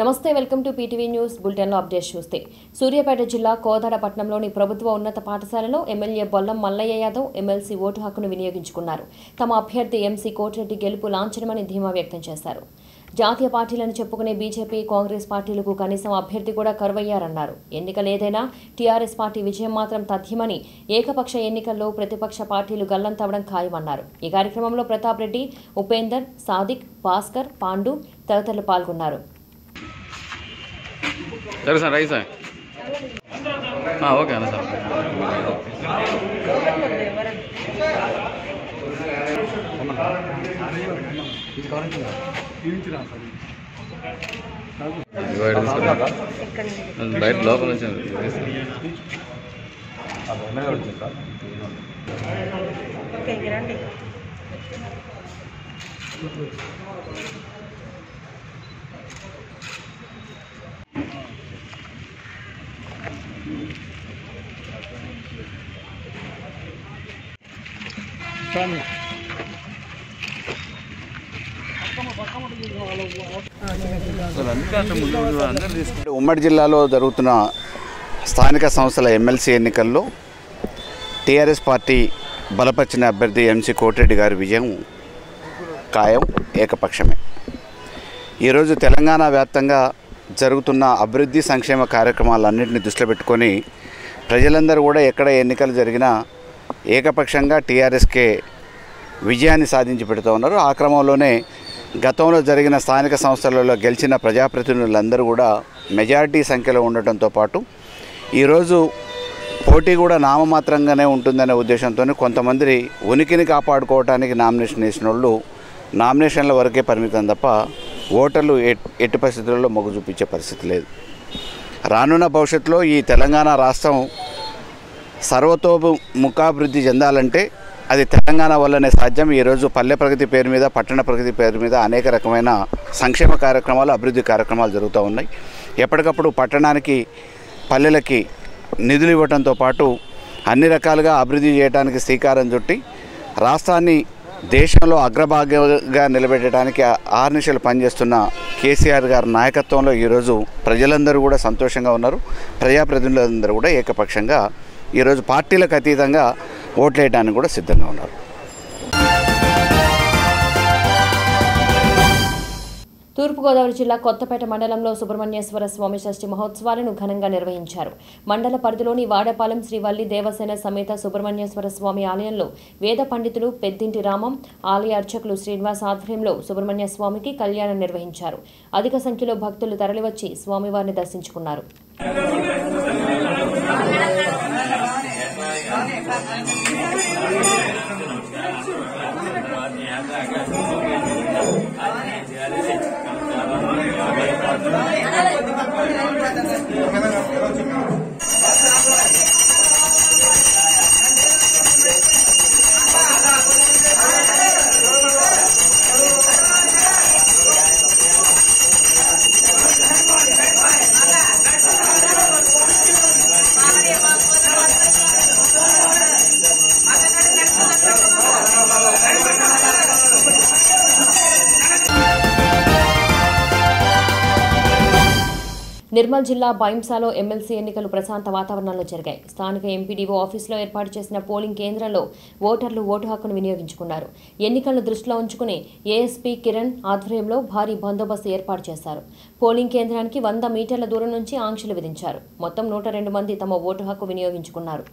నమస్తే welcome to PTV news బులెటిన్లో update చూస్తే సూర్యాపేట జిల్లా కోదాడ పట్టణంలోని ప్రభుత్వ ఉన్నత పాఠశాలలో MLA Bollam Mallayya Yadav MLC vote హక్కును వినియోగించుకున్నారు తమ అభ్యర్థి ఎంసీ కోటిరెడ్డి గెలుపు లాంఛనమని ధీమా వ్యక్తం చేశారు జాతీయ పార్టీలను చెప్పుకునే బీజేపీ కాంగ్రెస్ పార్టీలకు కనీసం అభ్యర్థి కూడా కరువయ్యారన్నారు ఎన్నికలు ఏదైనా టీఆర్ఎస్ పార్టీ విజయం మాత్రం తథ్యమని ఏకపక్ష ఎన్నికల్లో ప్రతిపక్ష పార్టీలు గల్లంతవడం ఖాయమన్నారు ఈ కార్యక్రమంలో ప్రతాప్ రెడ్డి ఉపేందర్ సాదిక్ భాస్కర్ పాండు తదితరులు పాల్గొన్నారు సరే సార్ రైట్ సార్ ఆ, ఓకే అన్న సార్ ఇదిగో ఇక్కడ తీసుకురా. బయట లోపల నుంచి ఓకే రండి అందరు తీసుకు ఉమ్మడి జిల్లాలో జరుగుతున్న స్థానిక సంస్థల ఎమ్మెల్సీ ఎన్నికల్లో టీఆర్ఎస్ పార్టీ బలపరిచిన అభ్యర్థి ఎంసీ కోటిరెడ్డి గారి విజయం ఖాయం ఏకపక్షమే ఈరోజు తెలంగాణ వ్యాప్తంగా జరుగుతున్న అభివృద్ధి సంక్షేమ కార్యక్రమాలన్నింటినీ దృష్టిలో పెట్టుకొని ప్రజలందరూ కూడా ఎక్కడ ఎన్నికలు జరిగినా ఏకపక్షంగా టీఆర్ఎస్కే విజయాన్ని సాధించి పెడుతూ ఉన్నారు ఆ క్రమంలోనే గతంలో జరిగిన స్థానిక సంస్థలలో గెలిచిన ప్రజాప్రతినిధులందరూ కూడా మెజారిటీ సంఖ్యలో ఉండటంతో పాటు ఈరోజు పోటీ కూడా నామమాత్రంగానే ఉంటుందనే ఉద్దేశంతో కొంతమంది ఉనికిని కాపాడుకోవడానికి నామినేషన్ వేసిన వాళ్ళు నామినేషన్ల వరకే పరిమితం తప్ప ఓటర్లు ఎట్- ఎట్టి పరిస్థితుల్లో మొగ్గు చూపించే పరిస్థితి లేదు రానున్న భవిష్యత్తులో ఈ తెలంగాణ రాష్ట్రం సర్వతోభు ముఖాభివృద్ధి చెందాలంటే అది తెలంగాణ వల్లనే సాధ్యం ఈరోజు పల్లె ప్రగతి పేరు మీద పట్టణ ప్రగతి పేరు మీద అనేక రకమైన సంక్షేమ కార్యక్రమాలు అభివృద్ధి కార్యక్రమాలు జరుగుతూ ఉన్నాయి ఎప్పటికప్పుడు పట్టణానికి పల్లెలకి నిధులు ఇవ్వడంతో పాటు అన్ని రకాలుగా అభివృద్ధి చేయడానికి శ్రీకారం చుట్టి రాష్ట్రాన్ని దేశంలో అగ్రభాగ్యంగా నిలబెట్టడానికి ఆర్నిషలు పనిచేస్తున్న కేసీఆర్ గారి నాయకత్వంలో ఈరోజు ప్రజలందరూ కూడా సంతోషంగా ఉన్నారు ప్రజాప్రతినిధులందరూ కూడా ఏకపక్షంగా ఈరోజు పార్టీలకు అతీతంగా ఓట్లేయడానికి కూడా సిద్ధంగా ఉన్నారు తూర్పుగోదావరి జిల్లా కొత్తపేట మండలంలో సుబ్రహ్మణ్యేశ్వర స్వామి షష్ఠి మహోత్సవాలను ఘనంగా నిర్వహించారు మండల పరిధిలోని వాడపాలెం శ్రీవల్లి దేవసేన సమేత సుబ్రహ్మణ్యేశ్వర స్వామి ఆలయంలో వేద పండితులు పెద్దింటి రామం ఆలయ అర్చకులు శ్రీనివాస్ ఆధ్వర్యంలో సుబ్రహ్మణ్య స్వామికి కళ్యాణం నిర్వహించారు అధిక సంఖ్యలో భక్తులు తరలివచ్చి స్వామివారిని దర్శించుకున్నారు నిర్మల్ జిల్లా బైంసాలో ఎమ్మెల్సీ ఎన్నికలు ప్రశాంత వాతావరణంలో జరిగాయి స్థానిక ఎంపీడీఓ ఆఫీసులో ఏర్పాటు చేసిన పోలింగ్ కేంద్రంలో ఓటర్లు ఓటు హక్కును వినియోగించుకున్నారు ఎన్నికలను దృష్టిలో ఉంచుకుని ఏఎస్పీ కిరణ్ ఆధ్వర్యంలో భారీ బందోబస్తు ఏర్పాటు చేశారు పోలింగ్ కేంద్రానికి వంద మీటర్ల దూరం నుంచి ఆంక్షలు విధించారు మొత్తం నూట రెండు మంది తమ ఓటు హక్కు వినియోగించుకున్నారు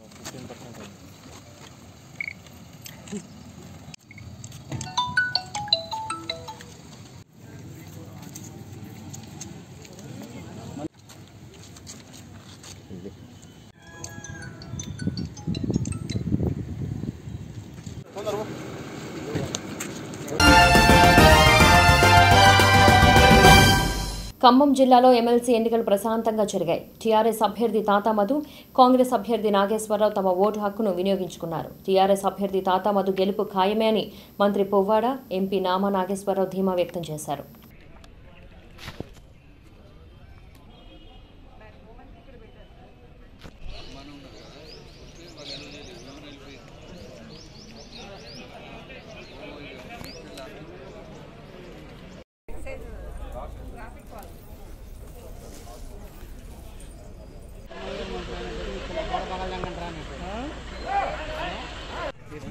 ఖమ్మం జిల్లాలో ఎమ్మెల్సీ ఎన్నికలు ప్రశాంతంగా జరిగాయి టీఆర్ఎస్ అభ్యర్థి తాతా మధు కాంగ్రెస్ అభ్యర్థి నాగేశ్వరరావు తమ ఓటు హక్కును వినియోగించుకున్నారు టీఆర్ఎస్ అభ్యర్థి తాతా మధు గెలుపు ఖాయమే అని మంత్రి పువ్వాడ ఎంపీ నామా నాగేశ్వరరావు ధీమా వ్యక్తం చేశారు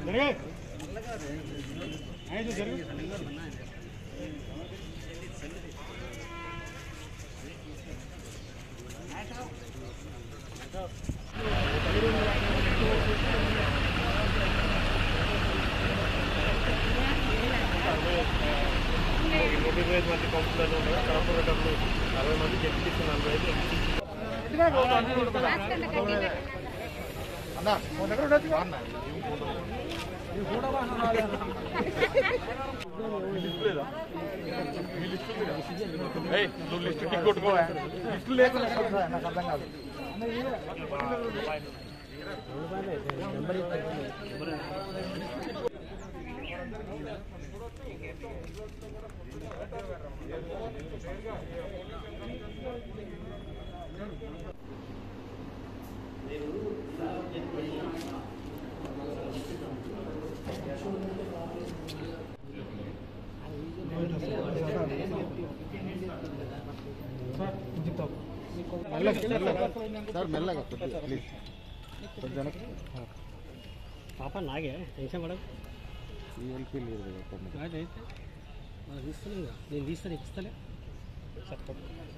పాప నాగే టెన్షన్ పడకు అదైతే మనం తీస్తున్నాం కదా నేను తీస్తాను ఇస్తలే చెప్తా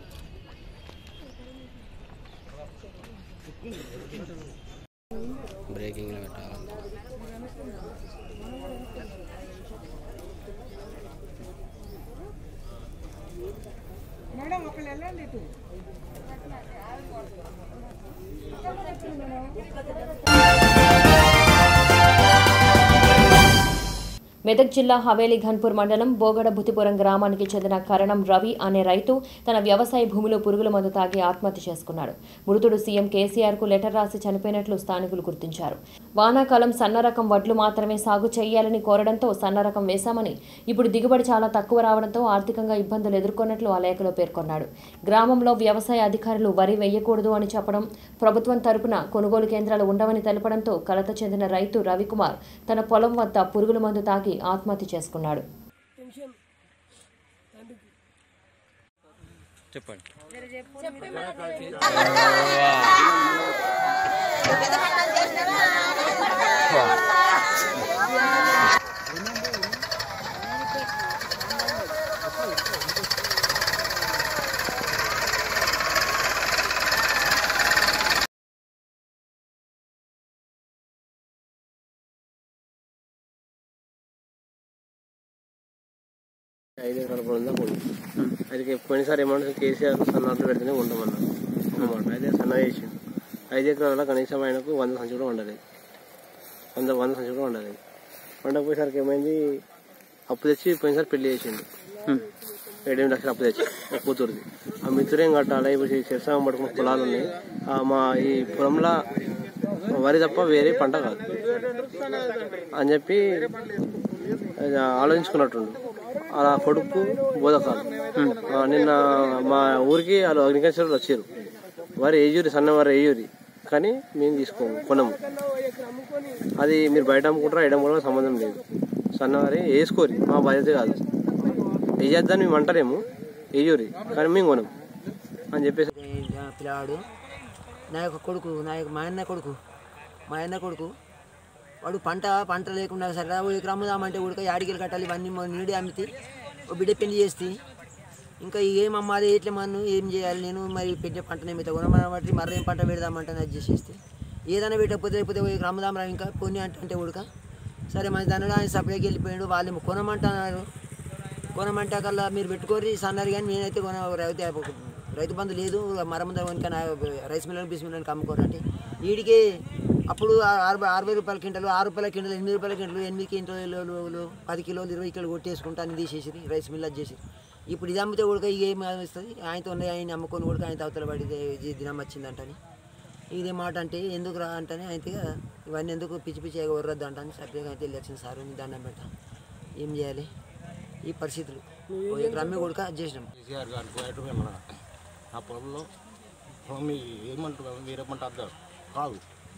బ్రేకింగ్లో పెట్టాలి మేడం ఒకళ్ళు వెళ్ళండి ఇటు మెదక్ జిల్లా హవేలీ ఘన్పూర్ మండలం బోగడ బుతిపురం గ్రామానికి చెందిన కరణం రవి అనే రైతు తన వ్యవసాయ భూమిలో పురుగుల మందు తాగి ఆత్మహత్య చేసుకున్నాడు మృతుడు సీఎం కేసీఆర్ కు లెటర్ రాసి చనిపోయినట్లు స్థానికులు గుర్తించారు వానాకాలం సన్న రకం వడ్లు మాత్రమే సాగు చేయాలని కోరడంతో సన్న రకం వేశామని ఇప్పుడు దిగుబడి చాలా తక్కువ రావడంతో ఆర్థికంగా ఇబ్బందులు ఎదుర్కొన్నట్లు ఆ లేఖలో పేర్కొన్నాడు గ్రామంలో వ్యవసాయ అధికారులు వరి వేయకూడదు అని చెప్పడం ప్రభుత్వం తరపున కొనుగోలు కేంద్రాలు ఉండవని తెలపడంతో కలత చెందిన రైతు రవికుమార్ తన పొలం వద్ద పురుగుల మందు తాగి ఆత్మహత్య చేసుకున్నాడు చెప్పండి ఐదు ఎకరాల పొలం ఉందా పొలం అది పోయినసారి ఏమన్నా కేసీఆర్ సన్నాలు పెడితేనే ఉండమన్నా అన్నమాట అయితే సన్న వేసిండు ఐదు ఎకరాల కనీసం ఆయనకు వంద సంచి కూడా ఉండలేదు వంద వంద సంచి కూడా ఉండలేదు ఉండకపోయేసరికి ఏమైంది అప్పు తెచ్చి పోయినసారి పెళ్లి చేసిండు ఏడెనిమిది లక్షలు అప్పు తెచ్చి ఒక కూతురుది ఆ మిత్రుడు ఏం కట్టాలి ఇప్పుడు చేస్తాం పట్టుకున్న పొలాలు ఉన్నాయి ఆ మా ఈ పొలంలో వరి తప్ప వేరే పంట కాదు అని చెప్పి అది ఆలోచించుకున్నట్టుండు అలా కొడుకు బోధకాలు ఆ, నిన్న మా ఊరికి వాళ్ళు అగ్రికల్చర్ వచ్చారు వారు ఏజూరి సన్న వారు ఏజూరి కానీ మేము తీసుకోము కొనము అది మీరు బయట అమ్ముకుంటారా ఎడం కూడా సంబంధం లేదు సన్నవారి వేసుకోరి మా బాధ్యత కాదు వేసేద్దాన్ని మేము అంటారేమో ఏజూరి కానీ మేము కొనము అని చెప్పేసి ఆ పిల్లాడు నా యొక్క కొడుకు నా యొక్క మా అన్న కొడుకు మా అన్న కొడుకు వాడు పంట పంట లేకుండా సరే ఓ ఎకరం అమ్ముదామంటే ఉడక యాడికి కట్టాలి ఇవన్నీ మా నీడి అమ్మితే ఓ బిడ్డ పెళ్లి చేస్తే ఇంకా ఏం అమ్మాలి ఎట్లా మన్ను ఏం చేయాలి నేను మరి పెద్ద పంటనే మీద కొనమని బట్టి మరేం పంట పెడదామంటే అది చేసేస్తే ఏదైనా పెట్టకపోతే లేకపోతే ఓ ఎకరం అమ్ముదాం ఇంకా కొన్ని అంటే అంటే ఉడక సరే మన దానిలో ఆయన సపరేట్కి వెళ్ళిపోయాడు వాళ్ళు కొనమంటున్నారు కొనమంటే కల్లా మీరు పెట్టుకోరి సన్నారు కానీ నేనైతే కొన రైతు రైతు బంధు లేదు మరమంద కనుక రైస్ మిల్లని బిస్ మిల్లని అమ్ముకోరంటే వీడికి అప్పుడు ఆ- అరవై అరవై రూపాయల కింటలు ఆరు రూపాయల కింటలు ఎనిమిది రూపాయల కింటలు ఎనిమిది కింటలు పది కిలోలు ఇరవై కిలోలు కొట్టేసుకుంటా అన్ని తీసేసి రైస్ మిల్ అది చేసి ఇప్పుడు ఇది అమ్మితే కూడా ఏం ఇస్తుంది ఆయనతో ఉన్నాయి ఆయన అమ్ముకొని కూడా ఆయన అవతల పడి ఇది దినం వచ్చిందంటని ఇదే మాట అంటే ఎందుకు రా అంటేనే అయితే ఇవన్నీ ఎందుకు పిచ్చి పిచ్చి ఎగవర్రద్దు అంటాను సపరేట్గా అయితే వెళ్ళొచ్చింది సార్ నీ దండం పెట్ట ఏం చేయాలి ఈ పరిస్థితులు ఓ ఎకరం అమ్మి కొడుక చేసినాం కేసీఆర్ గారు పోయేటప్పుడు మన నా పొలంలో పొలం మీ ఏమంటారు వేరే పంట అద్దారు కాదు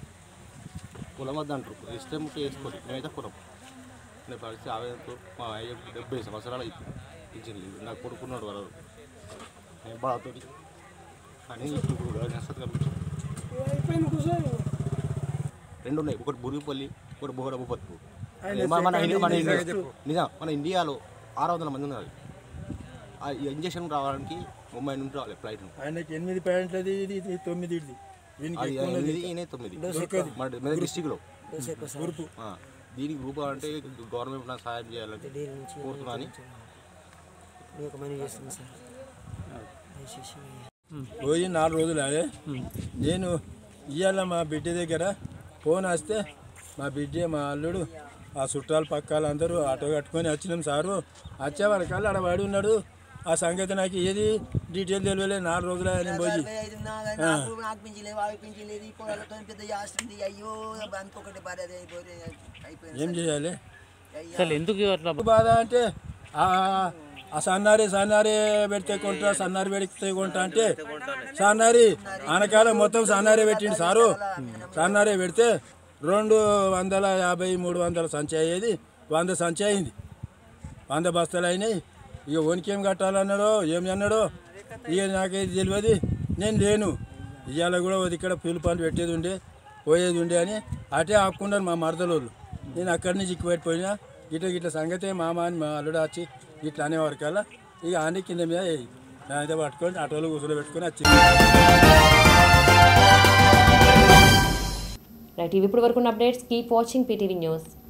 కులం వద్ద అంటారు ఇష్టం ఉంటే వేసుకోరు మేమైతే కులం నేను పరిస్థితి ఆవేదనతో మా అయ్య డెబ్బై సంవత్సరాలు అయిపోయింది ఇచ్చింది నాకు కొడుకున్నాడు వాళ్ళు నేను బాధతో అని ఇప్పుడు నష్టత రెండు ఉన్నాయి ఒకటి బురిపల్లి ఒకటి బోగడ బొప్పత్పు మన మన ఇండియా మన ఇండియా నిజం మన ఇండియాలో ఆరు వందల మంది ఉన్నారు ఆ ఇంజక్షన్ రావడానికి ముంబై నుండి రావాలి ఫ్లైట్ ఆయనకి ఎనిమిది పాయింట్లది ఇది ఇది తొమ్మిది ఇది వీనికి అది ఎక్కువ ఉన్నది. ఎనిమిది ఈయన తొమ్మిది దొరకదు. మన మెదక్ డిస్టిక్లో డోస్ ఎక్కువ సార్ గ్రూపు దీనికి గ్రూప్ అంటే గవర్నమెంట్ నాకు సహాయం చేయాలని డైలీ నుంచి కోరుతున్నాను నేను ఒక మనీ చేస్తున్నాను సార్ దయచేసి పోయి నాలుగు రోజులు అదే నేను ఇవాళ మా బిడ్డ దగ్గర ఫోన్ వస్తే మా బిడ్డ మా అల్లుడు ఆ చుట్టాలు పక్కాలు అందరూ ఆటో కట్టుకొని వచ్చినాం సారు వచ్చే వరకల్లా ఆడ వాడి ఉన్నాడు ఆ సంగతి నాకు ఏది డీటెయిల్ తెలియలేదు నాలుగు రోజులు నేను పోయి నాకు నాకు పింఛలేదు వాడికి పింఛలేదు ఈ పొలాలతో పెద్ద చేస్తుంది అయ్యో అనుకోకటి భార్య అది అయిపోయి అయిపోయింది ఏం చేయాలి అసలు ఎందుకు అట్లా బాధ అంటే ఆ ఆ సన్నారి సన్నారి పెడితే కొంటా సన్నారి పెడితే కొంటా అంటే సన్నారి ఆనకాలం మొత్తం సన్నారే పెట్టిండు సారు సన్నారే పెడితే రెండు వందల యాభై మూడు వందల సంచి అయ్యేది వంద సంచి అయింది వంద బస్తాలు అయినాయి ఇక ఓనికేం కట్టాలన్నాడో ఏమి అన్నాడో ఇక నాకేది తెలియదు నేను లేను ఇవాళ కూడా ఓ ఇక్కడ పూల పనులు పెట్టేది ఉండే పోయేది ఉండే అని అటే ఆపుకున్నారు మా మరదలోళ్ళు నేను అక్కడి నుంచి చిక్కుపెట్టిపోయినా ఇట్లా ఇట్లా సంగతే మామ అని మా అల్లుడు వచ్చి ఇట్లా అనేవారికల్లా ఇక ఆని కింద మీద అయితే పట్టుకొని ఆటోలో కూర్చొని పెట్టుకొని వచ్చింది రైట్ ఇవి ఇప్పుడు వరకు updates keep watching PTV news